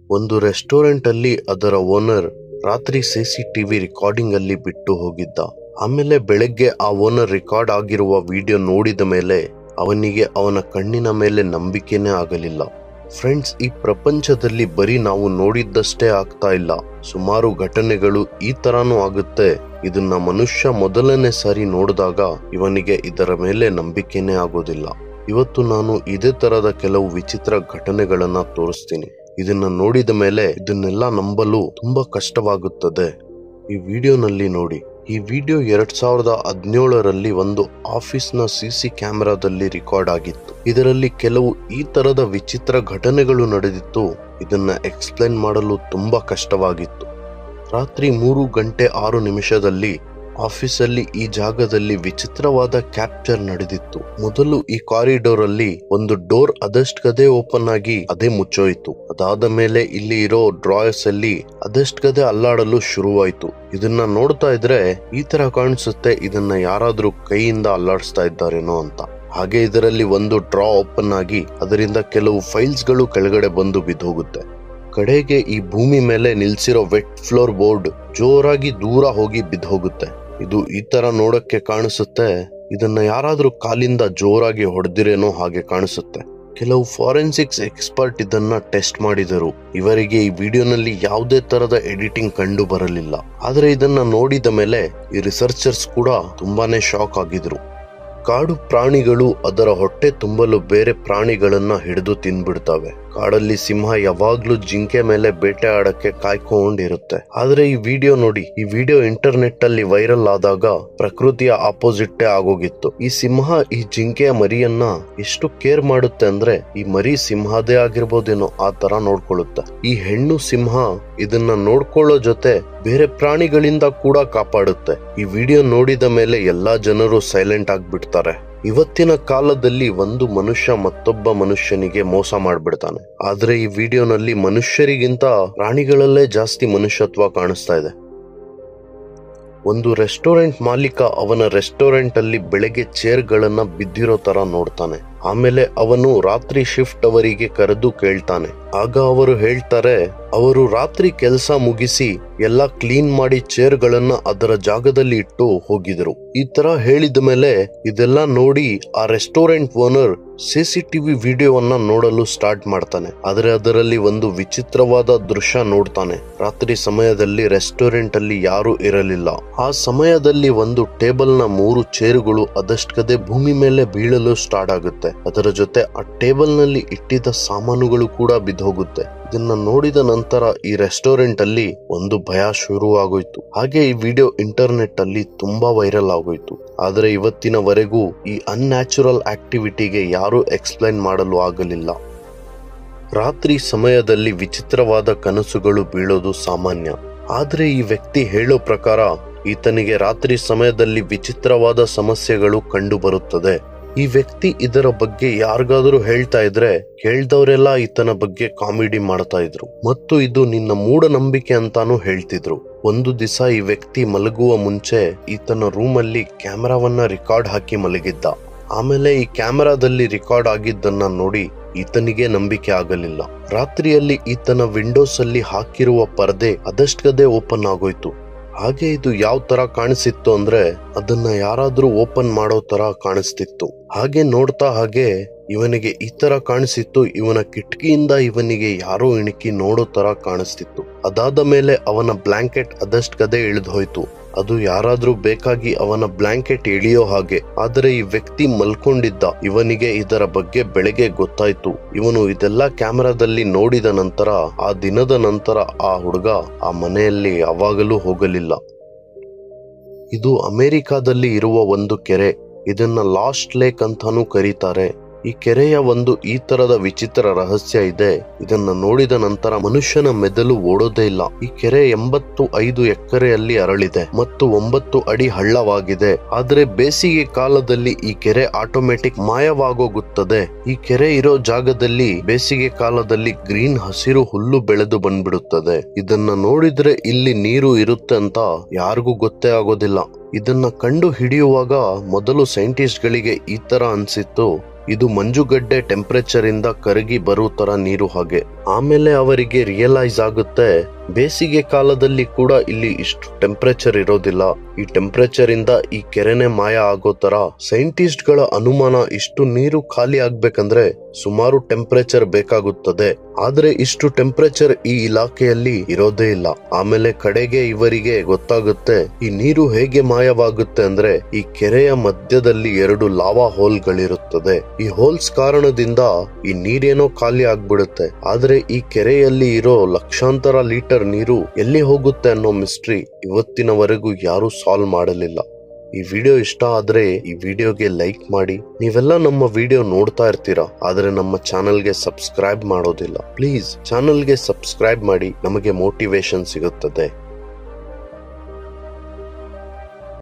ಒಂದು ರೆಸ್ಟೋರೆಂಟ್ ಅಲ್ಲಿ ಅದರ ಓನರ್ ರಾತ್ರಿ ಸಿಸಿಟಿವಿ ರೆಕಾರ್ಡಿಂಗ್ ಅಲ್ಲಿ ಬಿಟ್ಟು ಹೋಗಿದ್ದ ಆಮೇಲೆ ಬೆಳಗ್ಗೆ ಆ ಓನರ್ ರೆಕಾರ್ಡ್ ಆಗಿರುವ ವಿಡಿಯೋ ನೋಡಿದ ಮೇಲೆ ಅವನಿಗೆ ಅವನ ಕಣ್ಣಿನ ಮೇಲೆ ನಂಬಿಕೆನೇ ಆಗಲಿಲ್ಲ ಫ್ರೆಂಡ್ಸ್ ಈ ಪ್ರಪಂಚದಲ್ಲಿ ಬರೀ ನಾವು ನೋಡಿದ್ದಷ್ಟೇ ಆಗ್ತಾ ಇಲ್ಲ ಸುಮಾರು ಘಟನೆಗಳು ಈ ತರಾನು ಆಗುತ್ತೆ ಇದನ್ನ ಮನುಷ್ಯ ಮೊದಲನೇ ಸಾರಿ ನೋಡಿದಾಗ ಇವನಿಗೆ ಇದರ ಮೇಲೆ ನಂಬಿಕೆನೇ ಆಗೋದಿಲ್ಲ ಇವತ್ತು ನಾನು ಇದೇ ತರದ ಕೆಲವು ವಿಚಿತ್ರ ಘಟನೆಗಳನ್ನ ತೋರಿಸ್ತೀನಿ ಇದನ್ನ ನೋಡಿದ ಮೇಲೆ ಇದನ್ನೆಲ್ಲ ನಂಬಲು ತುಂಬಾ ಕಷ್ಟವಾಗುತ್ತದೆ ಈ ವಿಡಿಯೋನಲ್ಲಿ ನೋಡಿ ಈ ವಿಡಿಯೋ ಎರಡ್ ಸಾವಿರದ ಹದಿನೇಳರಲ್ಲಿ ಒಂದು ಆಫೀಸ್ನ ಸಿಸಿ ಕ್ಯಾಮೆರಾದಲ್ಲಿ ರೆಕಾರ್ಡ್ ಆಗಿತ್ತು ಇದರಲ್ಲಿ ಕೆಲವು ಈ ತರದ ವಿಚಿತ್ರ ಘಟನೆಗಳು ನಡೆದಿತ್ತು ಇದನ್ನ ಎಕ್ಸ್ಪ್ಲೇನ್ ಮಾಡಲು ತುಂಬಾ ಕಷ್ಟವಾಗಿತ್ತು ರಾತ್ರಿ ಮೂರು ಗಂಟೆ ಆರು ನಿಮಿಷದಲ್ಲಿ ಆಫೀಸಲ್ಲಿ ಈ ಜಾಗದಲ್ಲಿ ವಿಚಿತ್ರವಾದ ಕ್ಯಾಪ್ಚರ್ ನಡೆದಿತ್ತು ಮೊದಲು ಈ ಕಾರಿಡೋರ್ ಅಲ್ಲಿ ಒಂದು ಡೋರ್ ಅದಷ್ಟಗದೆ ಓಪನ್ ಆಗಿ ಅದೇ ಮುಚ್ಚೋಯ್ತು ಅದಾದ ಮೇಲೆ ಇಲ್ಲಿ ಇರೋ ಡ್ರಾಯರ್ಸ್ ಅಲ್ಲಿ ಅದಷ್ಟಗದೆ ಅಲ್ಲಾಡಲು ಶುರುವಾಯ್ತು ಇದನ್ನ ನೋಡ್ತಾ ಇದ್ರೆ ಈ ತರ ಕಾಣಿಸುತ್ತೆ ಇದನ್ನ ಯಾರಾದ್ರೂ ಕೈಯಿಂದ ಅಲ್ಲಾಡಿಸ್ತಾ ಇದ್ದಾರೇನೋ ಅಂತ ಹಾಗೆ ಇದರಲ್ಲಿ ಒಂದು ಡ್ರಾ ಓಪನ್ ಆಗಿ ಅದರಿಂದ ಕೆಲವು ಫೈಲ್ಸ್ ಗಳು ಕೆಳಗಡೆ ಬಂದು ಬಿದ್ದೋಗುತ್ತೆ ಕಡೆಗೆ ಈ ಭೂಮಿ ಮೇಲೆ ನಿಲ್ಸಿರೋ ವೆಟ್ ಫ್ಲೋರ್ ಬೋರ್ಡ್ ಜೋರಾಗಿ ದೂರ ಹೋಗಿ ಬಿದ್ದೋಗುತ್ತೆ ಇದು ಈ ತರ ನೋಡಕ್ಕೆ ಕಾಣಿಸುತ್ತೆ ಇದನ್ನ ಯಾರಾದ್ರೂ ಕಾಲಿಂದ ಜೋರಾಗಿ ಹೊಡೆದಿರೇನೋ ಹಾಗೆ ಕಾಣಿಸುತ್ತೆ ಕೆಲವು ಫಾರೆನ್ಸಿಕ್ಸ್ ಎಕ್ಸ್ಪರ್ಟ್ ಇದನ್ನ ಟೆಸ್ಟ್ ಮಾಡಿದರು ಇವರಿಗೆ ಈ ವಿಡಿಯೋನಲ್ಲಿ ಯಾವುದೇ ತರದ ಎಡಿಟಿಂಗ್ ಕಂಡು ಬರಲಿಲ್ಲ ಆದ್ರೆ ಇದನ್ನ ನೋಡಿದ ಮೇಲೆ ಈ ರಿಸರ್ಚರ್ಸ್ ಕೂಡ ತುಂಬಾನೇ ಶಾಕ್ ಆಗಿದ್ರು ಕಾಡು ಪ್ರಾಣಿಗಳು ಅದರ ಹೊಟ್ಟೆ ತುಂಬಲು ಬೇರೆ ಪ್ರಾಣಿಗಳನ್ನ ಹಿಡಿದು ತಿನ್ಬಿಡ್ತವೆ ಕಾಡಲ್ಲಿ ಸಿಂಹ ಯಾವಾಗ್ಲೂ ಜಿಂಕೆ ಮೇಲೆ ಬೇಟೆ ಆಡಕ್ಕೆ ಕಾಯ್ಕೊಂಡಿರುತ್ತೆ ಆದ್ರೆ ಈ ವಿಡಿಯೋ ನೋಡಿ ಈ ವಿಡಿಯೋ ಇಂಟರ್ನೆಟ್ ಅಲ್ಲಿ ವೈರಲ್ ಆದಾಗ ಪ್ರಕೃತಿಯ ಆಪೋಸಿಟ್ಟೇ ಆಗೋಗಿತ್ತು ಈ ಸಿಂಹ ಈ ಜಿಂಕೆಯ ಮರಿಯನ್ನ ಎಷ್ಟು ಕೇರ್ ಮಾಡುತ್ತೆ ಅಂದ್ರೆ ಈ ಮರಿ ಸಿಂಹದೇ ಆಗಿರ್ಬೋದೇನೋ ಆ ತರ ನೋಡ್ಕೊಳ್ಳುತ್ತೆ ಈ ಹೆಣ್ಣು ಸಿಂಹ ಇದನ್ನ ನೋಡ್ಕೊಳ್ಳೋ ಜೊತೆ ಬೇರೆ ಪ್ರಾಣಿಗಳಿಂದ ಕೂಡ ಕಾಪಾಡುತ್ತೆ ಈ ವಿಡಿಯೋ ನೋಡಿದ ಮೇಲೆ ಎಲ್ಲಾ ಜನರು ಸೈಲೆಂಟ್ ಆಗ್ಬಿಡ್ತಾರೆ ಇವತ್ತಿನ ಕಾಲದಲ್ಲಿ ಒಂದು ಮನುಷ್ಯ ಮತ್ತೊಬ್ಬ ಮನುಷ್ಯನಿಗೆ ಮೋಸ ಮಾಡ್ಬಿಡ್ತಾನೆ ಆದ್ರೆ ಈ ವಿಡಿಯೋನಲ್ಲಿ ಮನುಷ್ಯರಿಗಿಂತ ಪ್ರಾಣಿಗಳಲ್ಲೇ ಜಾಸ್ತಿ ಮನುಷ್ಯತ್ವ ಕಾಣಿಸ್ತಾ ಇದೆ ಒಂದು ರೆಸ್ಟೋರೆಂಟ್ ಮಾಲೀಕ ಅವನ ರೆಸ್ಟೋರೆಂಟ್ ಅಲ್ಲಿ ಬೆಳಗ್ಗೆ ಚೇರ್ ಗಳನ್ನ ಬಿದ್ದಿರೋ ತರ ನೋಡ್ತಾನೆ ಆಮೇಲೆ ಅವನು ರಾತ್ರಿ ಶಿಫ್ಟ್ ಅವರಿಗೆ ಕರೆದು ಕೇಳ್ತಾನೆ ಆಗ ಅವರು ಹೇಳ್ತಾರೆ ಅವರು ರಾತ್ರಿ ಕೆಲಸ ಮುಗಿಸಿ ಎಲ್ಲ ಕ್ಲೀನ್ ಮಾಡಿ ಚೇರ್ ಗಳನ್ನ ಅದರ ಜಾಗದಲ್ಲಿ ಇಟ್ಟು ಹೋಗಿದ್ರು ಈ ತರ ಹೇಳಿದ ಮೇಲೆ ಇದೆಲ್ಲ ನೋಡಿ ಆ ರೆಸ್ಟೋರೆಂಟ್ ಓನರ್ ಸಿಸಿಟಿವಿ ವಿಡಿಯೋವನ್ನ ನೋಡಲು ಸ್ಟಾರ್ಟ್ ಮಾಡ್ತಾನೆ ಆದ್ರೆ ಅದರಲ್ಲಿ ಒಂದು ವಿಚಿತ್ರವಾದ ದೃಶ್ಯ ನೋಡ್ತಾನೆ ರಾತ್ರಿ ಸಮಯದಲ್ಲಿ ರೆಸ್ಟೋರೆಂಟ್ ಅಲ್ಲಿ ಯಾರು ಇರಲಿಲ್ಲ ಆ ಸಮಯದಲ್ಲಿ ಒಂದು ಟೇಬಲ್ ನ ಮೂರು ಚೇರುಗಳು ಅದಷ್ಟಕದೆ ಭೂಮಿ ಮೇಲೆ ಬೀಳಲು ಸ್ಟಾರ್ಟ್ ಆಗುತ್ತೆ ಅದರ ಜೊತೆ ಆ ಟೇಬಲ್ ನಲ್ಲಿ ಇಟ್ಟಿದ್ದ ಸಾಮಾನುಗಳು ಕೂಡ ಬಿದ್ದೋಗುತ್ತೆ ಇದನ್ನ ನೋಡಿದ ನಂತರ ಈ ರೆಸ್ಟೋರೆಂಟ್ ಅಲ್ಲಿ ಒಂದು ಭಯ ಶುರುವಾಗೋಯ್ತು ಹಾಗೆ ಈ ವಿಡಿಯೋ ಇಂಟರ್ನೆಟ್ ಅಲ್ಲಿ ತುಂಬಾ ವೈರಲ್ ಆಗೋಯ್ತು ಆದ್ರೆ ಇವತ್ತಿನವರೆಗೂ ಈ ಅನ್ಯಾಚುರಲ್ ಆಕ್ಟಿವಿಟಿಗೆ ಯಾರು ಎಕ್ಸ್ಪ್ಲೈನ್ ಮಾಡಲು ಆಗಲಿಲ್ಲ ರಾತ್ರಿ ಸಮಯದಲ್ಲಿ ವಿಚಿತ್ರವಾದ ಕನಸುಗಳು ಬೀಳೋದು ಸಾಮಾನ್ಯ ಆದ್ರೆ ಈ ವ್ಯಕ್ತಿ ಹೇಳೋ ಪ್ರಕಾರ ಈತನಿಗೆ ರಾತ್ರಿ ಸಮಯದಲ್ಲಿ ವಿಚಿತ್ರವಾದ ಸಮಸ್ಯೆಗಳು ಕಂಡು ಬರುತ್ತದೆ ಈ ವ್ಯಕ್ತಿ ಇದರ ಬಗ್ಗೆ ಯಾರಿಗಾದ್ರೂ ಹೇಳ್ತಾ ಇದ್ರೆ ಕೇಳ್ದವರೆಲ್ಲ ಈತನ ಬಗ್ಗೆ ಕಾಮಿಡಿ ಮಾಡ್ತಾ ಇದ್ರು ಮತ್ತು ಇದು ನಿನ್ನ ಮೂಢನಂಬಿಕೆ ಅಂತಾನು ಹೇಳ್ತಿದ್ರು ಒಂದು ದಿವಸ ಈ ವ್ಯಕ್ತಿ ಮಲಗುವ ಮುಂಚೆ ಈತನ ರೂಮಲ್ಲಿ ಕ್ಯಾಮೆರಾವನ್ನ ರೆಕಾರ್ಡ್ ಹಾಕಿ ಮಲಗಿದ್ದ ಆಮೇಲೆ ಈ ಕ್ಯಾಮೆರಾದಲ್ಲಿ ರೆಕಾರ್ಡ್ ಆಗಿದ್ದನ್ನ ನೋಡಿ ಈತನಿಗೆ ನಂಬಿಕೆ ಆಗಲಿಲ್ಲ ರಾತ್ರಿಯಲ್ಲಿ ಈತನ ವಿಂಡೋಸ್ ಅಲ್ಲಿ ಹಾಕಿರುವ ಪರದೆ ಅದಷ್ಟಗದೆ ಓಪನ್ ಆಗೋಯ್ತು ಹಾಗೆ ಇದು ಯಾವ ತರ ಕಾಣಿಸಿತ್ತು ಅಂದ್ರೆ ಅದನ್ನ ಯಾರಾದ್ರೂ ಓಪನ್ ಮಾಡೋ ತರ ಕಾಣಿಸ್ತಿತ್ತು ಹಾಗೆ ನೋಡ್ತಾ ಹಾಗೆ ಇವನಿಗೆ ಈ ತರ ಕಾಣಿಸಿತ್ತು ಇವನ ಕಿಟಕಿಯಿಂದ ಇವನಿಗೆ ಯಾರೋ ಇಣುಕಿ ನೋಡೋ ತರ ಕಾಣಿಸ್ತಿತ್ತು ಅದಾದ ಮೇಲೆ ಅವನ ಬ್ಲಾಂಕೆಟ್ ಅದಷ್ಟ್ ಕದೆ ಇಳಿದು ಹೋಯ್ತು ಅದು ಯಾರಾದ್ರೂ ಬೇಕಾಗಿ ಅವನ ಬ್ಲಾಂಕೆಟ್ ಎಳಿಯೋ ಹಾಗೆ ಆದರೆ ಈ ವ್ಯಕ್ತಿ ಮಲ್ಕೊಂಡಿದ್ದ ಇವನಿಗೆ ಇದರ ಬಗ್ಗೆ ಬೆಳಗ್ಗೆ ಗೊತ್ತಾಯ್ತು ಇವನು ಇದೆಲ್ಲ ಕ್ಯಾಮೆರಾದಲ್ಲಿ ನೋಡಿದ ನಂತರ ಆ ದಿನದ ನಂತರ ಆ ಹುಡುಗ ಆ ಮನೆಯಲ್ಲಿ ಯಾವಾಗಲೂ ಹೋಗಲಿಲ್ಲ ಇದು ಅಮೆರಿಕಾದಲ್ಲಿ ಇರುವ ಒಂದು ಕೆರೆ ಇದನ್ನ ಲಾಸ್ಟ್ ಲೇಕ್ ಅಂತಾನೂ ಕರೀತಾರೆ ಈ ಕೆರೆಯ ಒಂದು ಈ ತರದ ವಿಚಿತ್ರ ರಹಸ್ಯ ಇದೆ ಇದನ್ನ ನೋಡಿದ ನಂತರ ಮನುಷ್ಯನ ಮೆದುಳು ಓಡೋದೇ ಇಲ್ಲ ಈ ಕೆರೆ ಎಂಬತ್ತು ಐದು ಎಕರೆಯಲ್ಲಿ ಅರಳಿದೆ ಮತ್ತು ಒಂಬತ್ತು ಅಡಿ ಹಳ್ಳವಾಗಿದೆ ಆದ್ರೆ ಬೇಸಿಗೆ ಕಾಲದಲ್ಲಿ ಈ ಕೆರೆ ಆಟೋಮೆಟಿಕ್ ಮಾಯವಾಗೋಗುತ್ತದೆ ಈ ಕೆರೆ ಇರೋ ಜಾಗದಲ್ಲಿ ಬೇಸಿಗೆ ಕಾಲದಲ್ಲಿ ಗ್ರೀನ್ ಹಸಿರು ಹುಲ್ಲು ಬೆಳೆದು ಬಂದ್ಬಿಡುತ್ತದೆ ಇದನ್ನ ನೋಡಿದ್ರೆ ಇಲ್ಲಿ ನೀರು ಇರುತ್ತೆ ಅಂತ ಯಾರಿಗೂ ಗೊತ್ತೇ ಆಗೋದಿಲ್ಲ ಇದನ್ನ ಕಂಡು ಹಿಡಿಯುವಾಗ ಮೊದಲು ಸೈಂಟಿಸ್ಟ್ ಗಳಿಗೆ ಈ ತರ ಅನ್ಸಿತ್ತು ಇದು ಮಂಜುಗಡ್ಡೆ ಟೆಂಪರೇಚರ್ ಇಂದ ಕರಗಿ ಬರೋ ತರ ನೀರು ಹಾಗೆ ಆಮೇಲೆ ಅವರಿಗೆ ರಿಯಲೈಸ್ ಆಗುತ್ತೆ ಬೇಸಿಗೆ ಕಾಲದಲ್ಲಿ ಕೂಡ ಇಲ್ಲಿ ಇಷ್ಟು ಟೆಂಪರೇಚರ್ ಇರೋದಿಲ್ಲ ಈ ಟೆಂಪರೇಚರ್ ಇಂದ ಈ ಕೆರೆನೆ ಮಾಯ ಆಗೋ ತರ ಸೈಂಟಿಸ್ಟ್ ಗಳ ಅನುಮಾನ ಇಷ್ಟು ನೀರು ಖಾಲಿ ಆಗ್ಬೇಕಂದ್ರೆ ಸುಮಾರು ಟೆಂಪರೇಚರ್ ಬೇಕಾಗುತ್ತದೆ ಆದ್ರೆ ಇಷ್ಟು ಟೆಂಪರೇಚರ್ ಈ ಇಲಾಖೆಯಲ್ಲಿ ಇರೋದೇ ಇಲ್ಲ ಆಮೇಲೆ ಕಡೆಗೆ ಇವರಿಗೆ ಗೊತ್ತಾಗುತ್ತೆ ಈ ನೀರು ಹೇಗೆ ಮಾಯವಾಗುತ್ತೆ ಅಂದ್ರೆ ಈ ಕೆರೆಯ ಮಧ್ಯದಲ್ಲಿ ಎರಡು ಲಾವಾ ಹೋಲ್ಗಳಿರುತ್ತದೆ ಈ ಹೋಲ್ಸ್ ಕಾರಣದಿಂದ ಈ ನೀರೇನೋ ಖಾಲಿ ಆಗ್ಬಿಡುತ್ತೆ ಆದ್ರೆ ಈ ಕೆರೆಯಲ್ಲಿ ಇರೋ ಲಕ್ಷಾಂತರ ಲೀಟರ್ ನೀರು ಎಲ್ಲಿ ಹೋಗುತ್ತೆ ಅನ್ನೋ ಮಿಸ್ಟ್ರಿ ಇವತ್ತಿನವರೆಗೂ ಯಾರು ಸಾಲ್ವ್ ಮಾಡಲಿಲ್ಲ ಈ ವಿಡಿಯೋ ಇಷ್ಟ ಆದ್ರೆ ಈ ವಿಡಿಯೋಗೆ ಲೈಕ್ ಮಾಡಿ ನೀವೆಲ್ಲ ನಮ್ಮ ವಿಡಿಯೋ ನೋಡ್ತಾ ಇರ್ತೀರಾ ಆದ್ರೆ ನಮ್ಮ ಚಾನೆಲ್ಗೆ ಸಬ್ಸ್ಕ್ರೈಬ್ ಮಾಡೋದಿಲ್ಲ ಪ್ಲೀಸ್ ಚಾನೆಲ್ಗೆ ಸಬ್ಸ್ಕ್ರೈಬ್ ಮಾಡಿ ನಮಗೆ ಮೋಟಿವೇಶನ್ ಸಿಗುತ್ತದೆ